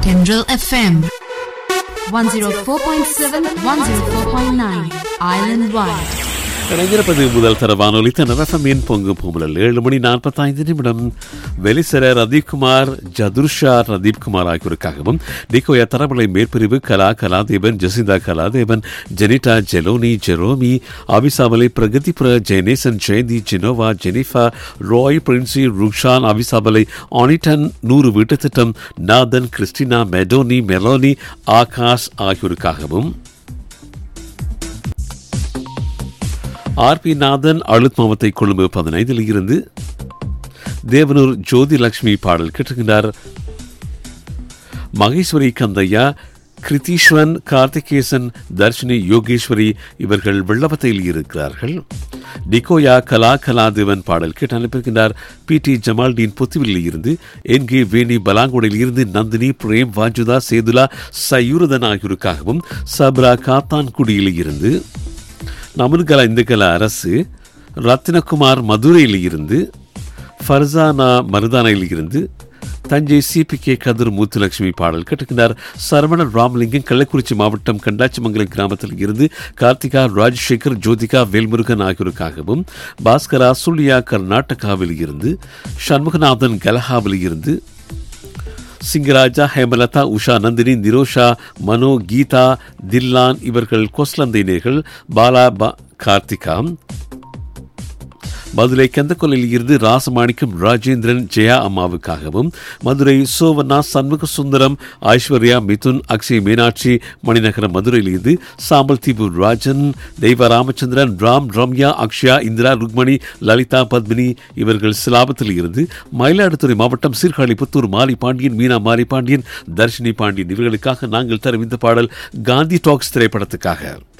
Tendril FM 104.7 104.9 Island Wide இணைந்திருப்பது முதல் தர வானொலி தனரசமின் பொங்கு பூமலல் ஏழு மணி நாற்பத்தைந்து நிமிடம் வெலிசர ரதீப்குமார் ஜதுர்ஷா ரதீப்குமார் ஆகியோருக்காகவும் நிக்கோயா தரமலை மேற்பிரிவு கலா கலாதேவன் ஜசிந்தா கலாதேவன் ஜெனிட்டா ஜெலோனி ஜெரோமி அபிசாமலை பிரகதிபுர ஜெயநேசன் ஜெயந்தி ஜெனோவா ஜெனிஃபா ராய் பிரின்சி ருக்ஷான் அபிசாமலை ஆனிட்டன் நூறு வீட்டு திட்டம் நாதன் கிறிஸ்டினா மெடோனி மெலோனி ஆகாஷ் ஆகியோருக்காகவும் ஆர் பி நாதன் அழுத் மாவத்தை கொழும்பு பதினைந்தில் இருந்து தேவனூர் ஜோதி லட்சுமி பாடல் கேட்டுகின்றார் மகேஸ்வரி கந்தையா கிருத்தீஸ்வரன் கார்த்திகேசன் தர்ஷினி யோகேஸ்வரி இவர்கள் வெள்ளவத்தையில் இருக்கிறார்கள் நிக்கோயா கலா கலாதேவன் பாடல் கேட்டு அனுப்பியிருக்கின்றார் பி டி ஜமால்டீன் புத்துவிலில் இருந்து என் கே வேணி பலாங்குடியில் இருந்து நந்தினி பிரேம் வாஞ்சுதா சேதுலா சயூரதன் ஆகியோருக்காகவும் சப்ரா காத்தான்குடியில் இருந்து நமன்கலா இந்துக்கல அரசு ரத்தினகுமார் மதுரையில் இருந்து ஃபர்சானா மருதானையில் இருந்து தஞ்சை சிபிகே கதிர் முத்துலட்சுமி பாடல் கேட்டுக்கின்றார் சரவணன் ராமலிங்கம் கள்ளக்குறிச்சி மாவட்டம் கண்டாச்சிமங்கலம் கிராமத்தில் இருந்து கார்த்திகா ராஜசேகர் ஜோதிகா வேல்முருகன் ஆகியோருக்காகவும் பாஸ்கரா சுல்லியா கர்நாடகாவில் இருந்து சண்முகநாதன் கலஹாவில் இருந்து சிங்கராஜா ஹேமலதா உஷா நந்தினி நிரோஷா மனோ கீதா தில்லான் இவர்கள் கொஸ்லந்தைனர்கள் பாலா பா கார்த்திகா மதுரை கந்தக்கொல்லையில் இருந்து ராசமாணிக்கம் ராஜேந்திரன் ஜெயா அம்மாவுக்காகவும் மதுரை சோவண்ணா சண்முக சுந்தரம் ஐஸ்வர்யா மிதுன் அக்ஷய் மீனாட்சி மணிநகரம் மதுரையில் இருந்து சாம்பல் தீபு ராஜன் தெய்வ ராமச்சந்திரன் ராம் ரம்யா அக்ஷயா இந்திரா ருக்மணி லலிதா பத்மினி இவர்கள் சிலாபத்தில் இருந்து மயிலாடுதுறை மாவட்டம் சீர்காழி புத்தூர் மாலி பாண்டியன் மீனா மாலி பாண்டியன் தர்ஷினி பாண்டியன் இவர்களுக்காக நாங்கள் தரும் இந்த பாடல் காந்தி டாக்ஸ் திரைப்படத்துக்காக